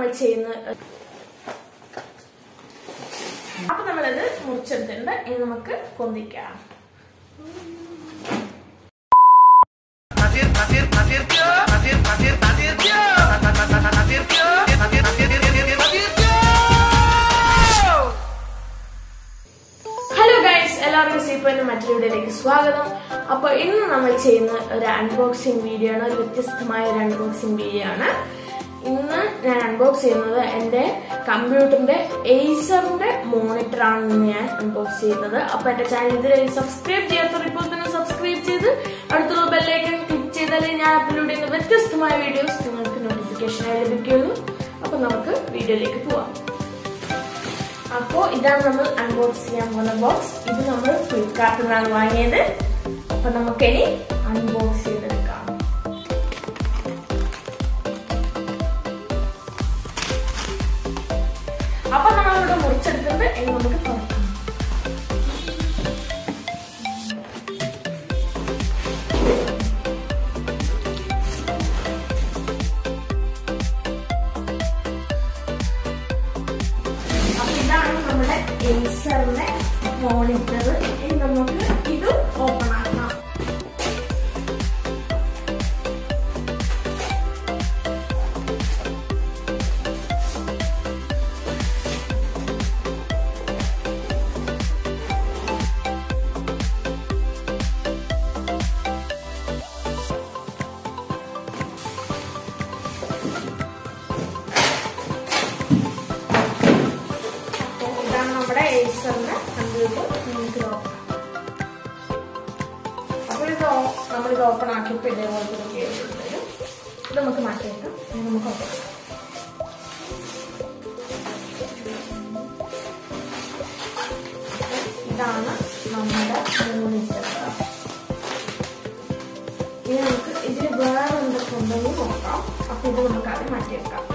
നമ്മൾ ചെയ്യുന്ന അപ്പൊ നമ്മളത് മുറിച്ചെടുത്തിട്ടുണ്ട് ഇനി നമുക്ക് പൊന്തിക്കാം ഹലോ ഗൈസ് എല്ലാവർക്കും സീപ്പന്റെ മറ്റൊരു വീഡിയോയിലേക്ക് സ്വാഗതം അപ്പൊ ഇന്ന് നമ്മൾ ചെയ്യുന്ന ഒരു അൺബോക്സിംഗ് വീഡിയോ ആണ് ഒരു വ്യത്യസ്തമായ ഒരു അൺബോക്സിംഗ് വീഡിയോ ആണ് ഇന്ന് ഞാൻ അൺബോക്സ് ചെയ്യുന്നത് എന്റെ കമ്പ്യൂട്ടറിന്റെ എയ്സറിന്റെ മോണിറ്റർ ആണ് ഇന്ന് ഞാൻ അൺബോക്സ് ചെയ്യുന്നത് അപ്പൊ എന്റെ ചാനൽ ഇതുവരെ സബ്സ്ക്രൈബ് ചെയ്യാത്തവർ ഇപ്പോൾ തന്നെ സബ്സ്ക്രൈബ് ചെയ്ത് അടുത്തുള്ള ബെല്ലൈക്കൺ ക്ലിക്ക് ചെയ്താലേ ഞാൻ അപ്ലോഡ് ചെയ്യുന്ന വ്യത്യസ്തമായ വീഡിയോസ് നിങ്ങൾക്ക് നോട്ടിഫിക്കേഷനായി ലഭിക്കുകയുള്ളൂ അപ്പൊ നമുക്ക് വീഡിയോയിലേക്ക് പോവാം അപ്പോ ഇതാണ് നമ്മൾ അൺബോക്സ് ചെയ്യാൻ പോകുന്ന ബോക്സ് ഇത് നമ്മൾ ഫ്ലിപ്കാർട്ടിൽ നിന്നാണ് വാങ്ങിയത് അപ്പൊ നമുക്കിനി അൺബോക്സ് ചെയ്തെടുക്കാം അപ്പൊ നമ്മളിവിടെ മുറിച്ചെടുത്തിട്ട് ഇനി നമുക്ക് തുറക്കാം അപ്പൊ ഇതാണ് നമ്മുടെ ഏസറിന്റെ മോണിറ്റർ ഇനി നമുക്ക് ഇത് ഓപ്പൺ ആക്കാം അപ്പൊ ഇതാണ് നമ്മുടെ ഏസറിന്റെ കമ്പ്യൂട്ടർ നമുക്ക് നോക്കാം അപ്പോൾ ഇത് ഓ- നമ്മളിത് ഓപ്പൺ ആക്കിയപ്പോൾ ഇതേപോലത്തെ ഒരു കേസ് വരും ഇത് നമുക്ക് മാറ്റിയേക്കാം ഇനി നമുക്ക് ഓപ്പൺ ആക്കാം ഇതാണ് നമ്മുടെ മോണിറ്റർ ഇനി നമുക്ക് ഇതിൽ വേറെ എന്തൊക്കെ ഉണ്ടെന്ന് നോക്കാം അപ്പൊ ഇത് നമുക്ക് ആദ്യം മാറ്റിയേക്കാം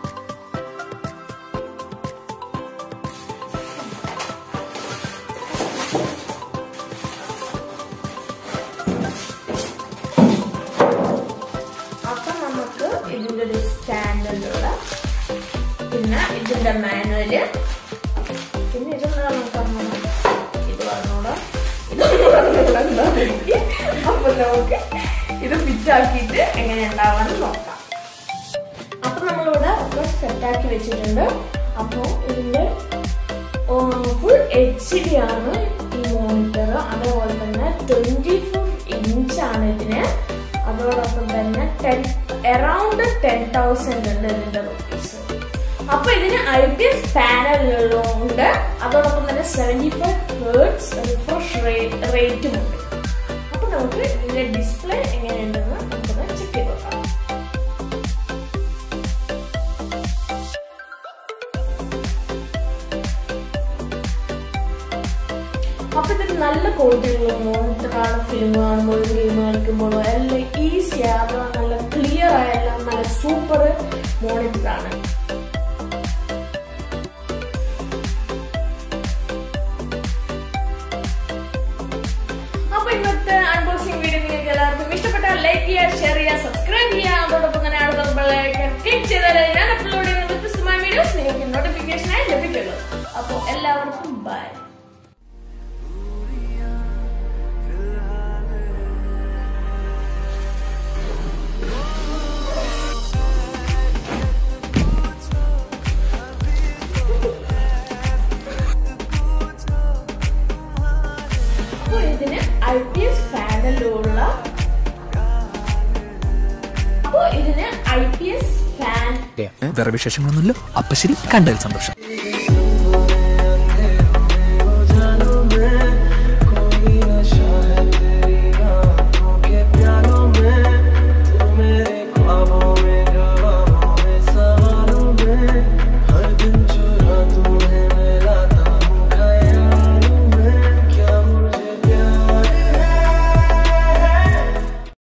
അപ്പൊ നമുക്ക് ഇതിന്റെ ഒരു സ്റ്റാൻഡേർഡുള്ള പിന്നെ ഇതിന്റെ മാനുവല് പിന്നെ ഇതെന്താ നമുക്ക് പറഞ്ഞോളാം ഇത് പറഞ്ഞോളാം ഇതൊന്നും പറഞ്ഞോളാം എന്താ എനിക്ക്. അപ്പൊ നമുക്ക് ഇത് ഫിറ്റ് ആക്കിയിട്ട് എങ്ങനെ ഉണ്ടാവാന്ന് നോക്കാം അപ്പൊ നമ്മളിവിടെ ഒക്കെ സെറ്റാക്കി വെച്ചിട്ടുണ്ട് അപ്പൊ ഇതിന്റെ ഫുൾ എച്ച് ഡി ആണ് ഈ മോണിറ്റർ അതേപോലെ തന്നെ ട്വന്റി ഫോർ ഇഞ്ച് ആണ് ഇതിന് അതോടൊപ്പം തന്നെ ടെൻ അറൌണ്ട് ടെൻ തൗസൻഡ് ഉണ്ട് ഇതിന്റെ റുപ്പീസ് അപ്പൊ ഇതിന് ഐ പി എസ് പാനലുകളുണ്ട് അതോടൊപ്പം തന്നെ സെവന്റി ഫൈവ് ഹേർട്സ് റിഫ്രഷ് റേറ്റും ഉണ്ട് അപ്പൊ നമുക്ക് ഇതിന്റെ ഡിസ്പ്ലേ എങ്ങനെയുണ്ടെന്ന് നമുക്കൊന്ന് ചെക്ക് ചെയ്ത് നോക്കാം അപ്പൊ ഇതിന് നല്ല ക്വാളിറ്റിയുള്ള മോണിറ്ററാണ് ഫിലിം കാണുമ്പോഴും ഗെയിം കളിക്കുമ്പോഴും എല്ലാം ഈസി അത് നല്ല ക്ലിയർ ആയല്ല നല്ല സൂപ്പർ മോണിറ്ററാണ് അപ്പൊ ഇന്നത്തെ അൺബോക്സിംഗ് വീഡിയോ നിങ്ങൾക്ക് എല്ലാവർക്കും ഇഷ്ടപ്പെട്ടാൽ ലൈക്ക് ചെയ്യുക ഷെയർ ചെയ്യുക സബ്സ്ക്രൈബ് ചെയ്യുക അതോടൊപ്പം തന്നെ അടുത്ത ബെല്ലൈക്കൺ ക്ലിക്ക് ചെയ്താൽ ഞാൻ അപ്ലോഡ് ചെയ്യുന്ന വ്യത്യസ്തമായ വീഡിയോസ് നിങ്ങൾക്ക് നോട്ടിഫിക്കേഷനായി ലഭിക്കുള്ളൂ അപ്പോൾ എല്ലാവർക്കും ബൈ അപ്പോൾ ഇതിന് ഐ പി എസ് ഫാനിലുള്ള അപ്പോൾ ഇതിന് ഐ പി എസ് ഫാൻ വേറെ വിശേഷങ്ങളൊന്നുമില്ല അപ്പൊ ശരി കണ്ടതിൽ സന്തോഷം